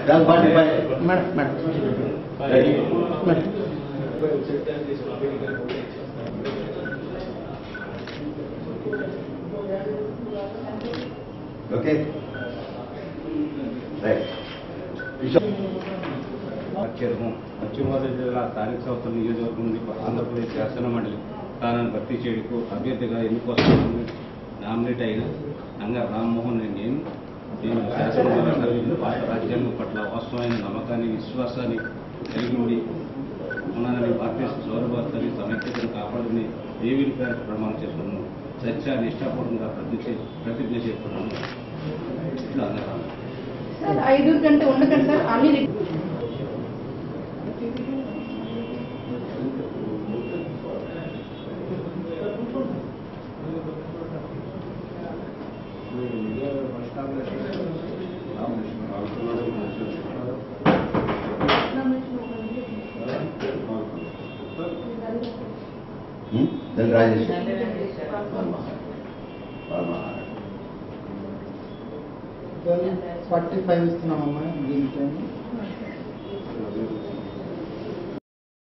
దాని పార్టీ పై madam madam ready madam okay right అత్యధికం పశ్చిమ గోదావరి జిల్లా స్థానిక సంస్థల నియోజకవర్గం నుండి ఆంధ్రప్రదేశ్ శాసన మండలి స్థానాన్ని భర్తీ చేయడానికి అభ్యర్థిగా ఎన్నుకోవాలని నామినేట్ అయిన నంగా రామ్మోహన్ అని నేను నేను శాసనమండలి భారత రాజ్యాంగం పట్ల వాస్తవమైన నమ్మకాన్ని విశ్వాసాన్ని కలిగి ఉండి ఉన్నానని భారతీయ సౌరభారతని సమైక్యతను కాపాడని దేవిని పేరు ప్రమాణం చేస్తున్నాను సత్య నిష్ఠాపూర్వకంగా ప్రతిజ్ఞ ప్రతిజ్ఞ చేస్తున్నాను ఇట్లా అన్నారు సార్ ఐదు కంటే ఉండకండి సార్ అన్ని రి- దాని రాజేష్ ఫార్టీ ఫైవ్ ఇస్తున్నామమ్మా దీనికి